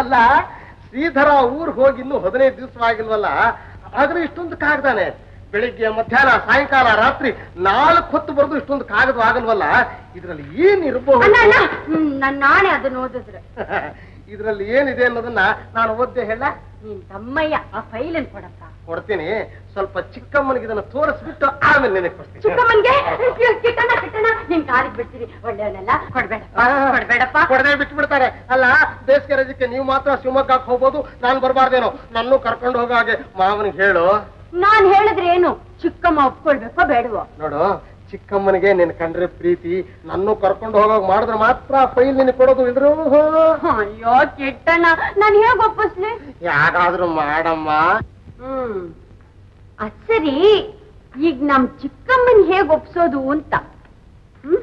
ಅಲ್ಲ ಶ್ರೀಧರ ಊರ್ ಹೋಗಿ ಇನ್ನು ಹದಿನೈದು ದಿವಸ ಆಗಿಲ್ವಲ್ಲ ಆದ್ರೆ ಇಷ್ಟೊಂದು ಕಾಗ್ದಾನೆ ಬೆಳಿಗ್ಗೆ ಮಧ್ಯಾಹ್ನ ಸಾಯಂಕಾಲ ರಾತ್ರಿ ನಾಲ್ಕು ಹೊತ್ತು ಬರೆದು ಇಷ್ಟೊಂದು ಕಾಗದ ಆಗಲ್ವಲ್ಲ ಇದ್ರಲ್ಲಿ ಏನಿರಬಹುದು ಅಣ್ಣ ಅಣ್ಣ ಹ್ಮ್, ನನ್ ನಾಳೆ ಅದನ್ನ ಓದಿದ್ರೆ ಇದ್ರಲ್ಲಿ ಏನಿದೆ ಅನ್ನೋದನ್ನ ನಾನು ಓದ್ದೆ ಹೇಳ ನೀನ್ ತಮ್ಮಯ್ಯ ಆ ಫೈಲನ್ ಕೊಡಪ್ಪ ಕೊಡ್ತೀನಿ ಸ್ವಲ್ಪ ಚಿಕ್ಕಮ್ಮನಿಗೆ ಇದನ್ನ ತೋರಿಸ್ಬಿಟ್ಟು ಆಮೇಲೆ ನಿನಗೆ ಕೊಡ್ತೀನಿ ಚಿಕ್ಕಮ್ಮನ್ಗೆ ಕಿಟ್ಟಣ ಕಿಟ್ಟಣ ನಿನ್ ಕಾಲಿಗೆ ಬಿಡ್ತೀರಿ ಒಳ್ಳೆಯವನೆಲ್ಲ ಕೊಡ್ಬೇಡಪ್ಪ ಕೊಡ್ಬೇಡಪ್ಪ ಕೊಡದೆ ಬಿಟ್ಟು ಬಿಡ್ತಾರೆ ಅಲ್ಲ ಬೇಸಿಗೆ ರಜಕ್ಕೆ ನೀವು ಮಾತ್ರ ಶಿವಮೊಗ್ಗಕ್ಕೆ ಹೋಗ್ಬೋದು ನಾನು ಬರಬಾರ್ದೇನೋ ನನ್ನೂ ಕರ್ಕೊಂಡು ಹೋಗೋ ಹಾಗೆ ಮಾವನಿಗೆ ಹೇಳು ನಾನ್ ಹೇಳಿದ್ರೆ ಏನು ಚಿಕ್ಕಮ್ಮ ಒಪ್ಕೊಳ್ಬೇಕೋ ಬೇಡವೋ ನೋಡು ಚಿಕ್ಕಮ್ಮನಿಗೆ ನಿನ್ ಕಂಡ್ರೆ ಪ್ರೀತಿ ನನ್ನೂ ಕರ್ಕೊಂಡು ಹೋಗೋಗ್ ಮಾಡಿದ್ರೆ ಮಾತ್ರ ಫೈಲ್ ನಿನಗೆ ಕೊಡೋದು ಇದ್ರು ಅಯ್ಯೋ ಕಿಟ್ಟಣ್ಣ ನಾನ್ ಹೇಗ್ ಒಪ್ಪಿಸ್ಲಿ ಯಾರಾದ್ರೂ ಮಾಡಮ್ಮ ಹ್ಮ್ ಅದ್ ಸರಿ ಈಗ ನಮ್ ಚಿಕ್ಕಮ್ಮನ್ ಹೇಗ್ ಒಪ್ಸೋದು ಅಂತ ಹ್ಮ್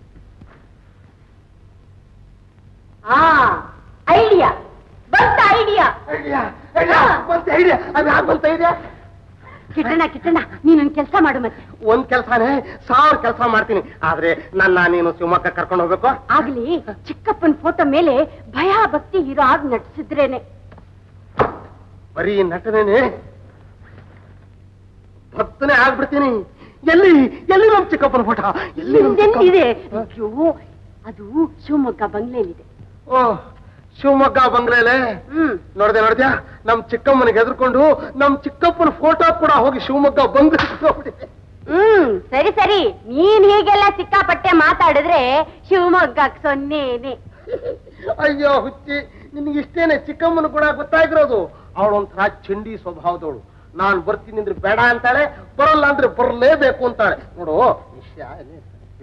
ಆ ಐಡಿಯಾ ಬಂತ ಐಡಿಯಾ ಐಡಿಯಾ ಐಡಿಯಾ ಬಂತ ಐಡಿಯಾ ಅದು ಯಾಕೆ ಬಂತ ಐಡಿಯಾ ಕಿಟ್ಟಣ್ಣ ಕಿಟ್ಟಣ್ಣ ನೀನೊಂದ್ ಕೆಲಸ ಮಾಡು ಮತ್ತೆ ಒಂದ್ ಕೆಲ್ಸಾನೇ ಸಾವಿರ ಕೆಲಸ ಮಾಡ್ತೀನಿ ಆದ್ರೆ ನನ್ನ ನೀನು ಶಿವಮೊಗ್ಗ ಕರ್ಕೊಂಡು ಹೋಗ್ಬೇಕು ಆಗ್ಲಿ ಚಿಕ್ಕಪ್ಪನ್ ಫೋಟೋ ಮೇಲೆ ಭಯ ಭಕ್ತಿ ಇರೋ ಆಗ್ ನಟಿಸಿದ್ರೇನೆ ಬರೀ ನಟನೇನೆ ಭಕ್ತನೇ ಆಗ್ಬಿಡ್ತೀನಿ ಎಲ್ಲಿ ಎಲ್ಲಿ ನಮ್ ಚಿಕ್ಕಪ್ಪನ ಫೋಟೋ ಎಲ್ಲಿ ನಮ್ ಚಿಕ್ಕಪ್ಪ? ಇದೆ ಅಯ್ಯೋ ಅದು ಶಿವಮೊಗ್ಗ ಬಂಗ್ಲೆಲಿದೆ ಓ ಶಿವಮೊಗ್ಗ ಬಂಗ್ಲೆಲೆ ಹ್ಮ್ ನೋಡ್ದೆ ನೋಡ್ದ್ಯಾ ನಮ್ ಚಿಕ್ಕಮ್ಮನಿಗೆ ಹೆದರ್ಕೊಂಡು ನಮ್ ಚಿಕ್ಕಪ್ಪನ ಫೋಟೋ ಕೂಡ ಹೋಗಿ ಶಿವಮೊಗ್ಗ ಬಂಗ್ ಹ್ಮ್ ಸರಿ ಸರಿ ನೀನ್ ಹೀಗೆಲ್ಲ ಸಿಕ್ಕಾಪಟ್ಟೆ ಮಾತಾಡಿದ್ರೆ ಶಿವಮೊಗ್ಗಕ್ ಸೊನ್ನೇನೆ ಅಯ್ಯೋ ಹುಚ್ಚಿ ನಿನ್ಗೆ ಇಷ್ಟೇನೆ ಚಿಕ್ಕಮ್ಮನ ಕೂಡ ಗೊತ್ತಾಗಿರೋದು ಅವಳೊಂಥರ ಚಂಡಿ ಸ್ವಭಾವದವಳು ನಾನ್ ಬರ್ತೀನಿ ಅಂದ್ರೆ ಬೇಡ ಅಂತಾಳೆ ಬರಲ್ಲ ಅಂದ್ರೆ ಬರಲೇಬೇಕು ಅಂತಾಳೆ ನೋಡು ವಿಷಯ ಏನೇ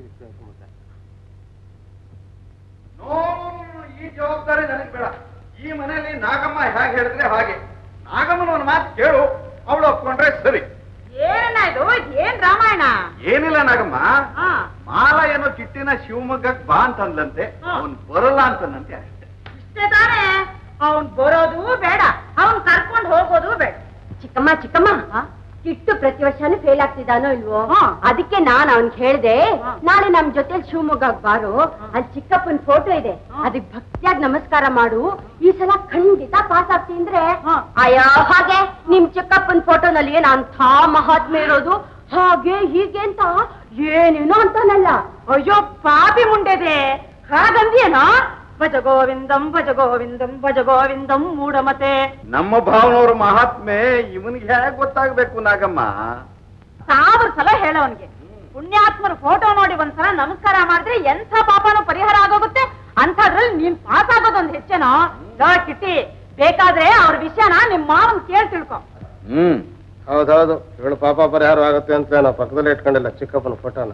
ಈ ಜವಾಬ್ದಾರಿ ನನಗೆ ಬೇಡ ಈ ಮನೆಯಲ್ಲಿ ನಾಗಮ್ಮ ಹೇಗೆ ಹೇಳಿದ್ರೆ ಹಾಗೆ ನಾಗಮ್ಮನ ಒಂದು ಮಾತು ಕೇಳು ಅವಳು ಒಪ್ಕೊಂಡ್ರೆ ಸರಿ ಏನ ಇದು ಏನ್ ರಾಮಾಯಣ ಏನಿಲ್ಲ ನಾಗಮ್ಮ ಮಾಲ ಏನೋ ಕಿಟ್ಟಿನ ಶಿವಮೊಗ್ಗಕ್ಕೆ ಬಾ ಅಂತಂದ್ಲಂತೆ ಅವನ್ ಬರಲ್ಲ ಅಂತಂದಂತೆ ಅಷ್ಟೇ ಇಷ್ಟೇ ತಾನೇ ಅವನ್ ಬರೋದು ಬೇಡ ಅವನ್ ಕರ್ಕೊಂಡ್ ಹೋಗೋದು ಬೇಡ ಚಿಕ್ಕಮ್ಮ ಚಿಕ್ಕಮ್ಮ ಕಿಟ್ಟು ಪ್ರತಿ ವರ್ಷನೂ ಫೇಲ್ ಆಗ್ತಿದ್ದಾನೋ ಇಲ್ವೋ ಅದಕ್ಕೆ ನಾನ್ ಅವನ್ಗೆ ಹೇಳ್ದೆ ನಾಳೆ ನಮ್ ಜೊತೆ ಶಿವಮೊಗ್ಗಕ್ ಬಾರು ಅಲ್ಲಿ ಚಿಕ್ಕಪ್ಪನ್ ಫೋಟೋ ಇದೆ ಅದಕ್ ಭಕ್ತಿಯಾಗಿ ನಮಸ್ಕಾರ ಮಾಡು ಈ ಸಲ ಖಂಡಿತ ಪಾಸ್ ಆಗ್ತಿ ಅಂದ್ರೆ ಅಯ್ಯೋ ಹಾಗೆ ನಿಮ್ ಚಿಕ್ಕಪ್ಪನ್ ಫೋಟೋನಲ್ಲಿ ಏನ್ ಅಂಥ ಮಹಾತ್ಮೆ ಇರೋದು ಹಾಗೆ ಹೀಗೆ ಅಂತ ಏನೇನೋ ಅಂತಾನಲ್ಲ ಅಯ್ಯೋ ಪಾಪಿ ಮುಂಡೆದೆ ಹಾಗಂದ್ಯೇನೋ ಭಜ ಗೋವಿಂದಂ ಭಜ ಗೋವಿಂದಂ ಭಜ ಗೋವಿಂದಂ ಮೂಢಮತೆ ನಮ್ಮ ಭಾವನವ್ರ ಮಹಾತ್ಮೆ ಇವನಿಗೆ ಹೇಗೆ ಗೊತ್ತಾಗ್ಬೇಕು ನಾಗಮ್ಮ ಸಾವಿರ ಸಲ ಹೇಳೋನ್ಗೆ ಪುಣ್ಯಾತ್ಮರ ಫೋಟೋ ನೋಡಿ ಒಂದ್ಸಲ ನಮಸ್ಕಾರ ಮಾಡಿದ್ರೆ ಎಂಥ ಪಾಪನೂ ಪರಿಹಾರ ಆಗೋಗುತ್ತೆ ಅಂಥದ್ರಲ್ಲಿ ನೀನ್ ಪಾಸ್ ಆಗೋದೊಂದು ಹೆಚ್ಚೇನೋ ಲೋ ಕಿಟ್ಟಿ ಬೇಕಾದ್ರೆ ಅವ್ರ ವಿಷಯನ ನಿಮ್ ಮಾವನ್ ಕೇಳಿ ತಿಳ್ಕೊ ಹ್ಮ್ ಹೌದೌದು ಇವಳು ಪಾಪ ಪರಿಹಾರ ಆಗುತ್ತೆ ಅಂತ ನಾವು ಪಕ್ಕದಲ್ಲಿ ಇಟ್ಕೊಂಡಿಲ್ಲ ಚಿಕ್ಕಪ್ಪನ ಫೋಟೋನ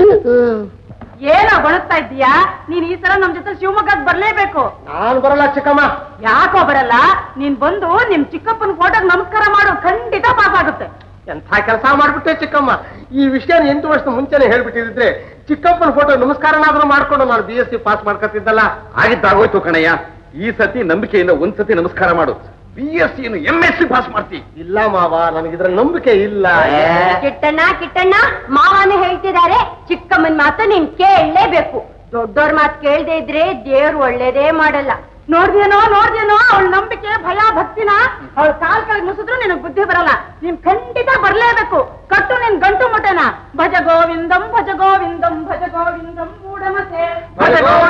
ಏನೋ ಗೊಳಸ್ತಾ ಇದ್ದೀಯಾ ನೀನ್ ಈ ಸಲ ನಮ್ ಜೊತೆ ಶಿವಮೊಗ್ಗಕ್ಕೆ ಬರ್ಲೇಬೇಕು ನಾನು ಬರಲ್ಲ ಚಿಕ್ಕಮ್ಮ ಯಾಕೋ ಬರಲ್ಲ ನೀನ್ ಬಂದು ನಿಮ್ ಚಿಕ್ಕಪ್ಪನ ಫೋಟೋಗ್ ನಮಸ್ಕಾರ ಮಾಡು ಖಂಡಿತ ಪಾಸ್ ಆಗುತ್ತೆ ಎಂಥ ಕೆಲಸ ಮಾಡ್ಬಿಟ್ಟೆ ಚಿಕ್ಕಮ್ಮ ಈ ವಿಷಯ ಎಂಟು ವರ್ಷದ ಮುಂಚೆನೆ ಹೇಳ್ಬಿಟ್ಟಿದ್ರೆ ಚಿಕ್ಕಪ್ಪನ ಫೋಟೋ ನಮಸ್ಕಾರನಾದ್ರೂ ಮಾಡ್ಕೊಂಡು ನಾನು ಬಿ ಎಸ್ ಸಿ ಪಾಸ್ ಮಾಡ್ಕೊತಿದ್ದಲ್ಲ ಆಗಿದ್ದಾಗೋಯ್ತು ಕಣಯ್ಯ ಈ ಸತಿ ನಂಬಿಕೆಯಿಂದ ಒಂದ್ ಸತಿ ನಮಸ್ಕಾರ ಮಾಡು B S C M S C pass ಮಾಡ್ತಿ ಇಲ್ಲ ಮಾವ ನನಗಿದ್ರ ನಂಬಿಕೆ ಇಲ್ಲ ಕಿಟ್ಟಣ್ಣ ಕಿಟ್ಟಣ್ಣ ಮಾವನೇ ಹೇಳ್ತಿದ್ದಾರೆ ಚಿಕ್ಕಮ್ಮನ್ ಮಾತು ನೀನ್ ಕೇಳಲೇಬೇಕು ದೊಡ್ಡವ್ರ ಮಾತು ಕೇಳದೆ ಇದ್ರೆ ದೇವ್ರು ಒಳ್ಳೇದೇ ಮಾಡಲ್ಲ ನೋಡ್ದೇನೋ ನೋಡ್ದೇನೋ ಅವಳ ನಂಬಿಕೆ ಭಯ ಭಕ್ತಿನ ಅವಳ ಕಾಲ್ ಕೆಳಗೆ ಮುಸಿದ್ರು ನಿನಗ್ ಬುದ್ಧಿ ಬರಲ್ಲ ನೀನ್ ಖಂಡಿತ ಬರ್ಲೇಬೇಕು ಕಟ್ಟು ನಿನ್ ಗಂಟು ಮುಟನ ಭಜ ಗೋವಿಂದಂ ಭಜ ಗೋವಿಂದಂ ಭಜ ಗೋವಿಂದಂ ಮೂಢಮತೆ ಭಜ